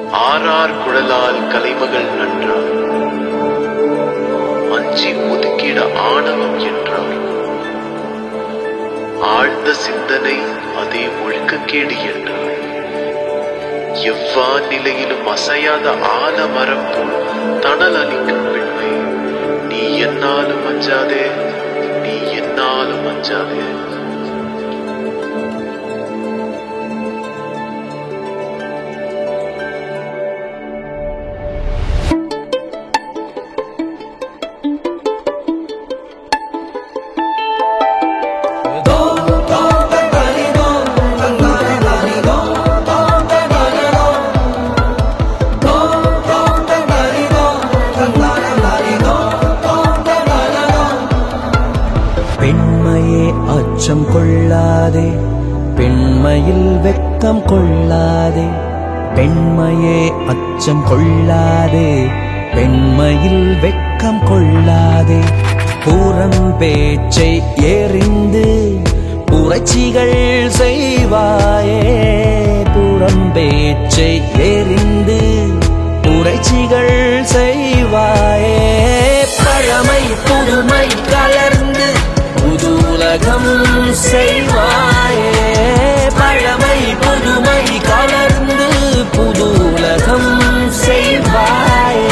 ஆறார் குழலால் கலைமகள் நன்றார் அஞ்சி ஒதுக்கிட ஆணவம் என்றார் ஆழ்ந்த சிந்தனை அதே ஒழுக்கக்கேடு என்றார் எவ்வா நிலையிலும் அசையாத ஆலமரம் போல் தணல் அளிக்கும் பெண்மை நீ என்னாலும் அஞ்சாதே நீ என்னாலும் அஞ்சாதே பெண்மையே அச்சம் கொள்ளாதே பெண்மையில் வெட்கம் கொள்ளாதே பெண்மையே அச்சம் கொள்ளாதே பெண்மையில் வெட்கம் கொள்ளாதே புறம் பேச்சை எறிந்து புரட்சிகள் செய்வாயே புறம் பேச்சை எறிந்து புரட்சிகள் செய்வாயே பழமை புதுமை கலர்ந்து புது உலகம் செய்வாயே பழமை புதுமை கலர்ந்து புது உலகம் செய்வாயே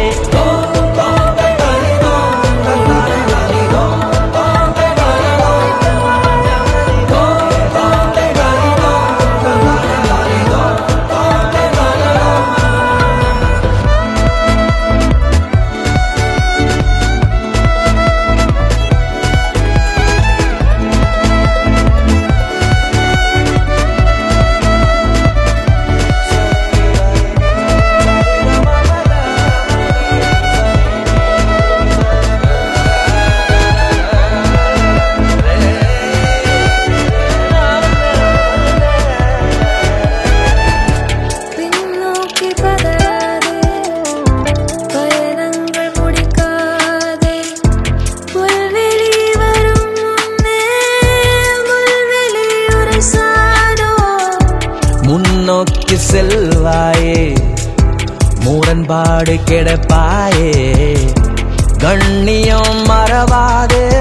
பின்னோக்கி பதறாதே பயணங்கள் முடிக்காதே புல்வெளி வரும் முன்னே முள்வெளி உரைசாதோ முன்னோக்கி செல்வாயே முரண்பாடு கிடப்பாயே கண்ணியம் மறவாதே